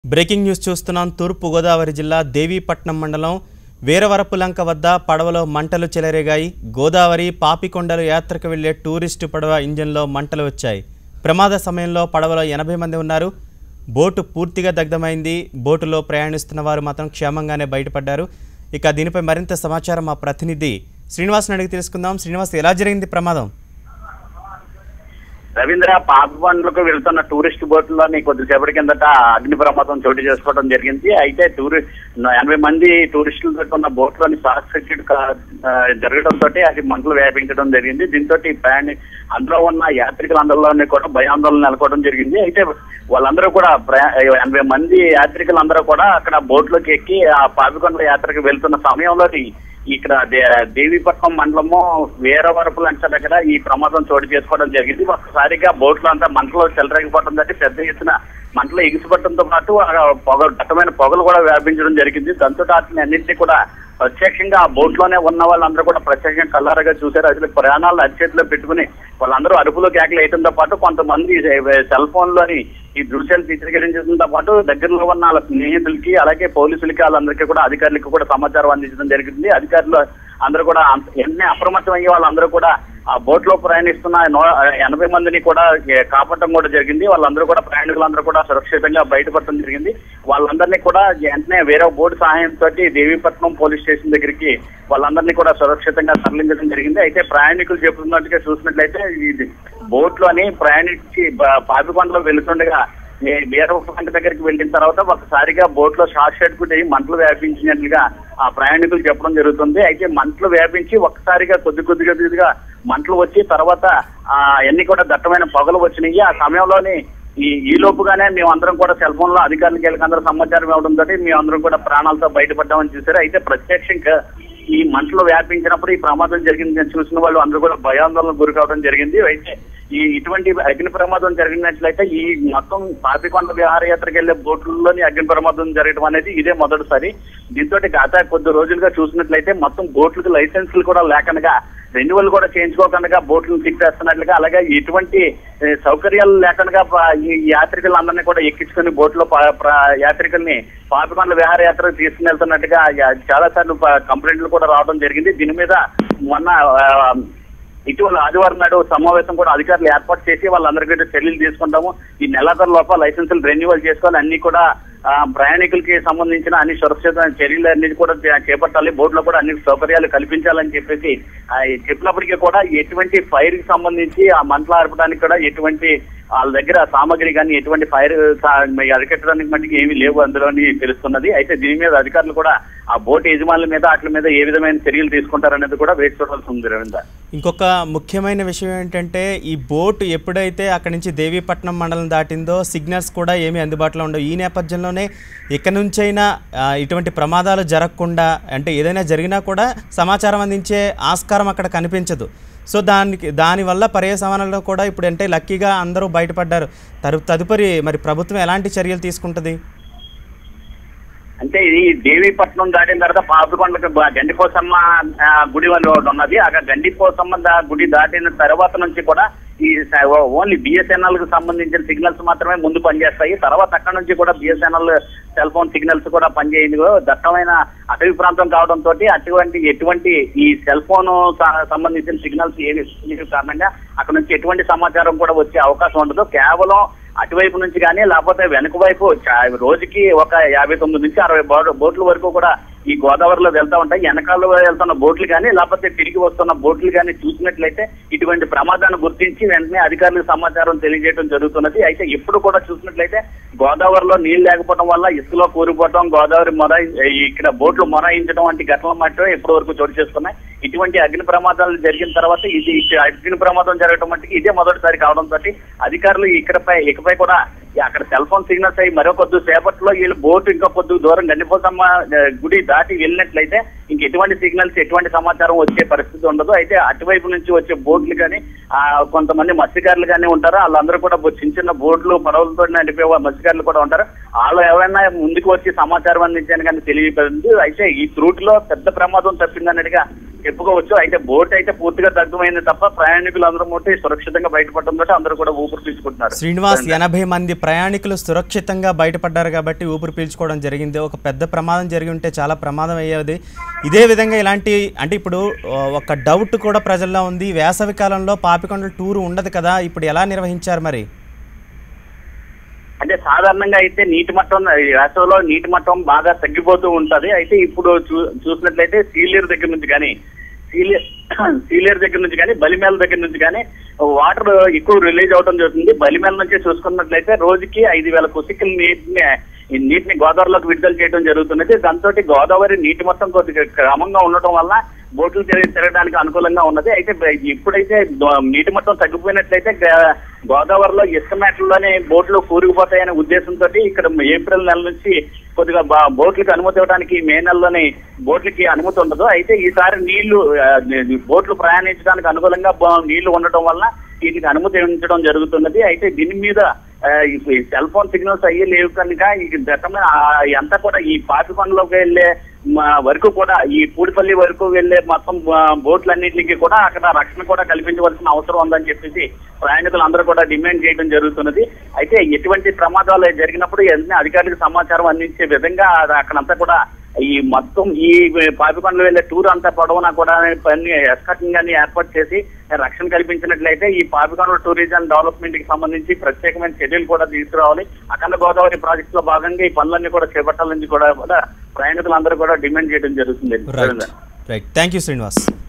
breaking news చూస్తున్నాం తూర్పు గోదావరి జిల్లా దేవీపట్నం మండలం వీరవరపులంక వద్ద పడవలో మంటలు చెలరేగాయి గోదావరి పాపికొండలు యాత్రకు వెళ్లే టూరిస్టు పడవ ఇంజన్లో మంటలు వచ్చాయి ప్రమాద సమయంలో పడవలో ఎనభై మంది ఉన్నారు బోటు పూర్తిగా దగ్ధమైంది బోటులో ప్రయాణిస్తున్న వారు మాత్రం క్షేమంగానే బయటపడ్డారు ఇక దీనిపై మరింత సమాచారం మా ప్రతినిధి శ్రీనివాస్ని అడిగి తెలుసుకుందాం శ్రీనివాస్ ఎలా జరిగింది ప్రమాదం రవీంద్ర పాపబండ్లకు వెళ్తున్న టూరిస్ట్ బోట్లోని కొద్దిసేపటి కిందట అగ్ని ప్రమాదం చోటు చేసుకోవడం జరిగింది అయితే టూరిస్ట్ ఎనభై మంది టూరిస్టులతో ఉన్న బోట్లోని షార్ట్ సర్క్యూట్ కా- ఆ, జరగడంతో అది మంటలు వ్యాపించడం జరిగింది దీంతో ప్రయాణి అందులో ఉన్న యాత్రికులందరిలోని కూడా భయాందోళన నెలకొవడం జరిగింది అయితే వాళ్ళందరూ కూడా ప్రయా- ఎనభై మంది యాత్రికులందరూ కూడా అక్కడ బోట్లోకి ఎక్కి ఆ పాపికొండ యాత్రకు వెళ్తున్న సమయంలోని ఇక్కడ దే- దేవీపట్నం మండలము వీరవరపు లంచ దగ్గర ఈ ప్రమాదం చోటు చేసుకోవడం జరిగింది ఒక్కసారిగా బోట్లో అంతా మంటలు చెలరేగిపోవడం తోటి పెద్ద ఎత్తున మంటలు ఎగిసిపట్టడంతో పాటు ఆ పొగ దట్టమైన పొగలు కూడా వ్యాపించడం జరిగింది దాంతో వాటిని అన్నింటినీ కూడా ప్రత్యక్షంగా ఆ బోట్ లోనే ఉన్న వాళ్ళందరూ కూడా ప్రత్యక్షంగా కల్లారగా చూశారు అసలు ప్రాణాలను అరిచేతిలో పెట్టుకుని వాళ్ళందరూ అరుపులో కేకలు వేయడంతో పాటు కొంతమంది సెల్ ఫోన్ లోని ఈ దృశ్యాలు చిత్రీకరించడంతో పాటు దగ్గరలో ఉన్న వాళ్ళ స్నేహితులకి అలాగే పోలీసులకి వాళ్ళందరికీ కూడా అధికారులకి కూడా సమాచారం అందించడం జరిగింది అధికారులు అందరూ కూడా అంత- వెంటనే అప్రమత్తం అయ్యే వాళ్ళందరూ కూడా ఆ బోట్ లో ప్రయాణిస్తున్న నో- ఎనభై మందిని కూడా ఏ, కాపాడటం కూడా జరిగింది వాళ్ళందరూ కూడా ప్రయాణికులందరూ కూడా సురక్షితంగా బయటపడటం జరిగింది వాళ్ళందరినీ కూడా వెంటనే వేరే బోట్ సహాయంతో దేవీపట్నం పోలీస్ స్టేషన్ దగ్గరికి వాళ్ళందరినీ కూడా సురక్షితంగా తరలించడం జరిగింది అయితే ప్రయాణికులు చెబుతున్నట్టుగా చూసినట్లయితే ఇది బోట్ లోని ప్రయాణించి బ- పాపికొండలో వెళుతుండగా ఈ వీరవంక దగ్గరికి వెళ్ళిన తర్వాత ఒకసారిగా బోట్ లో షార్ట్ సర్క్యూట్ అయ్యి మంటలు వ్యాపించినట్లుగా ఆ ప్రయాణికులు చెప్పడం జరుగుతుంది అయితే మంటలు వ్యాపించి ఒక్కసారిగా కొద్ది కొద్ది కొద్దిగా మంటలు వచ్చి తర్వాత ఆ అన్ని కూడా దట్టమైన పొగలు వచ్చినాయి ఆ సమయంలోని ఈ ఈ లోపుగానే మేమందరం కూడా సెల్ ఫోన్ లో అధికారులకి వెళ్ళకందరూ సమాచారం ఇవ్వడంతో మేమందరం కూడా ప్రాణాలతో బయటపడ్డామని చూసారు అయితే ప్రత్యక్షంగా ఈ మంటలు వ్యాపించినప్పుడు ఈ ప్రమాదం జరిగిందని చూసిన వాళ్ళు అందరూ కూడా భయాందోళన గురి కావడం జరిగింది అయితే ఈ ఇటువంటి అగ్ని ప్రమాదం జరిగినట్లయితే ఈ మొత్తం పాపికొండ విహారయాత్రకు వెళ్లే బోట్లలోని అగ్ని ప్రమాదం జరగడం అనేది ఇదే మొదటిసారి దీంతో గత కొద్ది రోజులుగా చూసినట్లయితే మొత్తం బోట్లకు లైసెన్సులు కూడా లేకుండా రెన్యువల్ కూడా చేయించుకోకుండా బోట్లను తిప్పేస్తున్నట్లుగా అలాగే ఎటువంటి ఏ, సౌకర్యాలు లేకుండా ప- ఈ యాత్రికులందరినీ కూడా ఎక్కించుకుని బోట్లో ప- ప్ర- యాత్రికుల్ని పాపికొండల విహారయాత్ర తీసుకుని వెళ్తున్నట్టుగా చాలా సార్లు కంప్లైంట్లు కూడా రావడం జరిగింది దీని మీద మొన్న ఆ, ఇటీవల ఆదివారం నాడు సమావేశం కూడా అధికారులు ఏర్పాటు చేసి వాళ్ళందరికీ కూడా చర్యలు తీసుకుంటాము ఈ నెలాఖరు లోపల లైసెన్సులు రెన్యువల్ చేసుకోవాలి అన్ని కూడా ఆ, ప్రయాణికులకి సంబంధించిన అన్ని సురక్షిత చర్యలు అన్ని కూడా చే- చేపట్టాలి బోర్డులో కూడా అన్ని సౌకర్యాలు కల్పించాలని చెప్పేసి ఆ, చెప్పినప్పటికీ కూడా ఎటువంటి ఫైర్ కి సంబంధించి ఆ మంటలు ఆర్పడానికి కూడా ఎటువంటి వాళ్ళ దగ్గర సామాగ్రి కానీ ఎటువంటి ఫైర్ అరికట్టడానికి మటుకు ఏమీ లేవు అందులోని తెలుస్తున్నది అయితే దీని మీద అధికారులు కూడా ఆ బోట్ యజమానుల మీద వాటి మీద ఏ విధమైన చర్యలు తీసుకుంటారనేది కూడా వేచి చూడాల్సి ఉంది రవీంద్ర ఇంకొక ముఖ్యమైన విషయం ఏంటంటే ఈ బోట్ ఎప్పుడైతే అక్కడి నుంచి దేవీపట్నం మండలం దాటిందో సిగ్నల్స్ కూడా ఏమీ అందుబాటులో ఉండవు ఈ నేపథ్యంలోనే ఇక్కడి నుంచైనా ఆ, ఇటువంటి ప్రమాదాలు జరగకుండా అంటే ఏదైనా జరిగినా కూడా సమాచారం అందించే ఆస్కారం అక్కడ కనిపించదు సో దానికి దానివల్ల పర్యవసానాల్లో కూడా ఇప్పుడు అంటే లక్కీగా అందరూ బయటపడ్డారు తరు తదుపరి మరి ప్రభుత్వం ఎలాంటి చర్యలు తీసుకుంటుంది అంటే ఇది దేవీపట్నం దాటిన తర్వాత పాపికొండకి బ- గండిపోసమ్మ ఆ, గుడి వల్ల ఒకటి ఉన్నది అక్కడ గండిపోసమ్మ దా- గుడి దాటిన తర్వాత నుంచి కూడా ఈ స- ఓ- ఓన్లీ బిఎస్ఎన్ఎల్ కు సంబంధించిన సిగ్నల్స్ మాత్రమే ముందు పనిచేస్తాయి తర్వాత అక్కడ నుంచి కూడా బిఎస్ఎన్ఎల్ సెల్ ఫోన్ సిగ్నల్స్ కూడా పనిచేయదు దట్టమైన అటవీ ప్రాంతం కావడంతో అటువంటి ఎటువంటి ఈ సెల్ ఫోన్ సంబంధించిన సిగ్నల్స్ ఏవి ఏవి కారణంగా అక్కడ నుంచి ఎటువంటి సమాచారం కూడా వచ్చే అవకాశం ఉండదు కేవలం అటువైపు నుంచి కానీ లేకపోతే వెనుక వైపు చా- రోజుకి ఒక యాభై తొమ్మిది నుంచి అరవై బోట్- బోట్ల వరకు కూడా ఈ గోదావరిలో వెళ్తా ఉంటాయి వెనకాల వెళ్తున్న బోట్లు కానీ లేకపోతే తిరిగి వస్తున్న బోట్లు కానీ చూసినట్లయితే ఇటువంటి ప్రమాదాన్ని గుర్తించి వెంటనే అధికారులకు సమాచారం తెలియజేయడం జరుగుతున్నది అయితే ఎప్పుడు కూడా చూసినట్లయితే గోదావరిలో నీళ్లు లేకపోవడం వల్ల ఇసుకలో కూరిపోవడం గోదావరి మొర ఇక్కడ బోట్లు మొరాయించడం వంటి ఘటనలు మాత్రమే ఇప్పటి వరకు చోటు చేసుకున్నాయి ఇటువంటి అగ్ని ప్రమాదాలు జరిగిన తర్వాత ఇది ఇది అగ్ని ప్రమాదం జరగడం మట్టుకు ఇదే మొదటిసారి కావడంతో అధికారులు ఇకపై ఇకపై కూడా ఈ అక్కడ సెల్ ఫోన్ సిగ్నల్స్ అయ్యి మరో కొద్ది సేపట్లో వీళ్ళు బోటు ఇంకా కొద్ది దూరం గండిపోసమ్మ ఆ, గుడి దాటి వెళ్ళినట్లయితే ఇంక ఎటువంటి సిగ్నల్స్ ఎటువంటి సమాచారం వచ్చే పరిస్థితి ఉండదు అయితే అటువైపు నుంచి వచ్చే బోట్లు కానీ ఆ కొంతమంది మత్స్యకారులు కానీ ఉంటారు వాళ్ళందరూ కూడా బో- చిన్న చిన్న బోట్లు పడవలతో నడిపే వా- మత్స్యకారులు కూడా ఉంటారు వాళ్ళు ఎవరైనా ముందుకు వచ్చి సమాచారం అందించాను కానీ తెలియదు అయితే ఈ రూట్ లో పెద్ద ప్రమాదం తప్పిందన్నట్టుగా చెప్పుకోవచ్చు అయితే బోట్ అయితే పూర్తిగా దగ్ధమైంది తప్ప ప్రయాణికులు అందరూ మొట్టి సురక్షితంగా బయటపడడంతో అందరూ కూడా ఊపిరి పీల్చుకుంటున్నారు శ్రీనివాస్ ఎనభై మంది ప్రయాణికులు సురక్షితంగా బయటపడ్డారు కాబట్టి ఊపిరి పీల్చుకోవడం జరిగింది ఒక పెద్ద ప్రమాదం జరిగి ఉంటే చాలా ప్రమాదం అయ్యేది ఇదే విధంగా ఇలాంటి అంటే ఇప్పుడు ఆ, ఒక డౌట్ కూడా ప్రజల్లో ఉంది వేసవి కాలంలో పాపికొండల టూర్ ఉండదు కదా ఇప్పుడు ఎలా నిర్వహించారు మరి అంటే సాధారణంగా అయితే నీటి మట్టం ఈ వేసవిలో నీటి మట్టం బాగా తగ్గిపోతూ ఉంటది అయితే ఇప్పుడు చూ- చూసినట్లయితే సీలియర్ దగ్గర నుంచి కానీ సీలియర్ సీలియర్ దగ్గర నుంచి కానీ బలిమేల దగ్గర నుంచి కానీ వాటర్ ఎక్కువ రిలీజ్ అవడం జరుగుతుంది బలిమేల నుంచి చూసుకున్నట్లయితే రోజుకి ఐదు వేల కుసికల నీటిని ఈ నీటిని గోదావరిలోకి విడుదల చేయడం జరుగుతున్నది దాంతో గోదావరి నీటి మొత్తం కొద్దిగా క్రమంగా ఉండటం వల్ల బోట్లు తిరిగి తిరగడానికి అనుకూలంగా ఉన్నది అయితే బ- ఇప్పుడైతే దో- నీటి మొత్తం తగ్గిపోయినట్లయితే గ- గోదావరిలో ఇసుక మేటల్లోనే బోట్లు కూరుకుపోతాయనే ఉద్దేశంతో ఇక్కడ ఏప్రిల్ నెల నుంచి కొద్దిగా బా- బోట్లకు అనుమతి ఇవ్వడానికి మే నెలలోనే బోట్లకి అనుమతి ఉండదు అయితే ఈసారి నీళ్లు ఆ, బోట్లు ప్రయాణించడానికి అనుకూలంగా బా- నీళ్లు ఉండటం వల్ల వీటికి అనుమతి ఉంచడం జరుగుతున్నది అయితే దీని మీద ఆ, ఈ సెల్ ఫోన్ సిగ్నల్స్ అయ్యి లేవు కనుక ఈ గతంలో ఎంత కూడా ఈ పాపికొండలోకి వెళ్ళే మా వరకు కూడా ఈ పూడిపల్లి వరకు వెళ్ళే మొత్తం ఆ, బోట్లన్నింటికి కూడా అక్కడ రక్షణ కూడా కల్పించవలసిన అవసరం ఉందని చెప్పేసి ప్రయాణికులు అందరూ కూడా డిమాండ్ చేయడం జరుగుతున్నది అయితే ఎటువంటి ప్రమాదాలు జరిగినప్పుడు వెంటనే అధికారులకు సమాచారం అందించే విధంగా అది అక్కడంతా కూడా ఈ మొత్తం ఈ పాపికొండలు వెళ్ళే టూర్ అంతా పొడవునా కూడా పని ఎస్కటింగ్ అని ఏర్పాటు చేసి రక్షణ కల్పించినట్లయితే ఈ పాపికొండల టూరిజం డెవలప్మెంట్ కి సంబంధించి ప్రత్యేకమైన చర్యలు కూడా తీసుకురావాలి అఖండ గోదావరి ప్రాజెక్ట్ లో భాగంగా ఈ పనులన్నీ కూడా చేపట్టాలని కూడా కూడా ప్రయాణికులందరూ కూడా డిమాండ్ చేయడం జరుగుతుంది right right thank you Srinivas